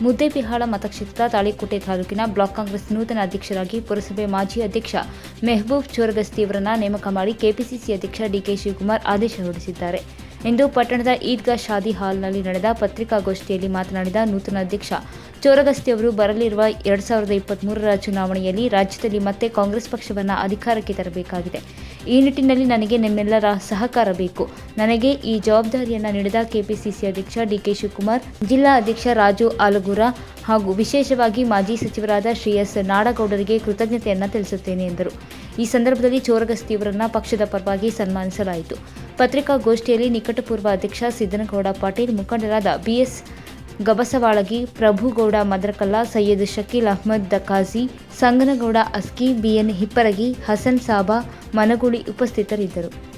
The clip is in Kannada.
ಮುದ್ದೇಬಿಹಾಳ ಮತಕ್ಷೇತ್ರದ ತಾಳಿಕೋಟೆ ತಾಲೂಕಿನ ಬ್ಲಾಕ್ ಕಾಂಗ್ರೆಸ್ ನೂತನ ಅಧ್ಯಕ್ಷರಾಗಿ ಪುರಸಭೆ ಮಾಜಿ ಅಧ್ಯಕ್ಷ ಮೆಹಬೂಬ್ ಚೋರಗಸ್ತಿಯವರನ್ನ ನೇಮಕ ಮಾಡಿ ಕೆಪಿಸಿಸಿ ಅಧ್ಯಕ್ಷ ಡಿಕೆ ಶಿವಕುಮಾರ್ ಆದೇಶ ಹೊರಡಿಸಿದ್ದಾರೆ ಇಂದು ಪಟ್ಟಣದ ಈದ್ಗಾ ಶಾದಿ ಹಾಲ್ನಲ್ಲಿ ನಡೆದ ಪತ್ರಿಕಾಗೋಷ್ಠಿಯಲ್ಲಿ ಮಾತನಾಡಿದ ನೂತನ ಅಧ್ಯಕ್ಷ ಚೋರಗಸ್ತಿ ಅವರು ಬರಲಿರುವ ಎರಡ್ ಸಾವಿರದ ಇಪ್ಪತ್ತ್ಮೂರರ ಚುನಾವಣೆಯಲ್ಲಿ ರಾಜ್ಯದಲ್ಲಿ ಮತ್ತೆ ಕಾಂಗ್ರೆಸ್ ಪಕ್ಷವನ್ನು ಅಧಿಕಾರಕ್ಕೆ ತರಬೇಕಾಗಿದೆ ಈ ನಿಟ್ಟಿನಲ್ಲಿ ನನಗೆ ನಿಮ್ಮೆಲ್ಲರ ಸಹಕಾರ ಬೇಕು ನನಗೆ ಈ ಜವಾಬ್ದಾರಿಯನ್ನು ನೀಡಿದ ಕೆಪಿಸಿಸಿ ಅಧ್ಯಕ್ಷ ಡಿಕೆ ಶಿವಕುಮಾರ್ ಜಿಲ್ಲಾ ಅಧ್ಯಕ್ಷ ರಾಜು ಆಲಗೂರ ಹಾಗೂ ವಿಶೇಷವಾಗಿ ಮಾಜಿ ಸಚಿವರಾದ ಶ್ರೀ ಎಸ್ ನಾಡಗೌಡರಿಗೆ ಕೃತಜ್ಞತೆಯನ್ನು ತಿಳಿಸುತ್ತೇನೆ ಎಂದರು ಈ ಸಂದರ್ಭದಲ್ಲಿ ಚೋರಗಸ್ತಿಯವರನ್ನ ಪಕ್ಷದ ಪರವಾಗಿ ಸನ್ಮಾನಿಸಲಾಯಿತು ಪತ್ರಿಕಾಗೋಷ್ಠಿಯಲ್ಲಿ ನಿಕಟಪೂರ್ವ ಅಧ್ಯಕ್ಷ ಸಿದ್ದನಗೌಡ ಪಾಟೀಲ್ ಮುಖಂಡರಾದ ಬಿಎಸ್ ಗಬಸವಾಳಗಿ ಪ್ರಭುಗೌಡ ಮದ್ರಕಲ್ಲ ಸೈಯದ್ ಶಕೀಲ್ ಅಹ್ಮದ್ ದಕಾಜಿ ಸಂಗನಗೌಡ ಅಸ್ಕಿ ಬಿಎನ್ ಹಿಪ್ಪರಗಿ ಹಸನ್ ಸಾಬಾ ಮನಗೂಳಿ ಉಪಸ್ಥಿತರಿದ್ದರು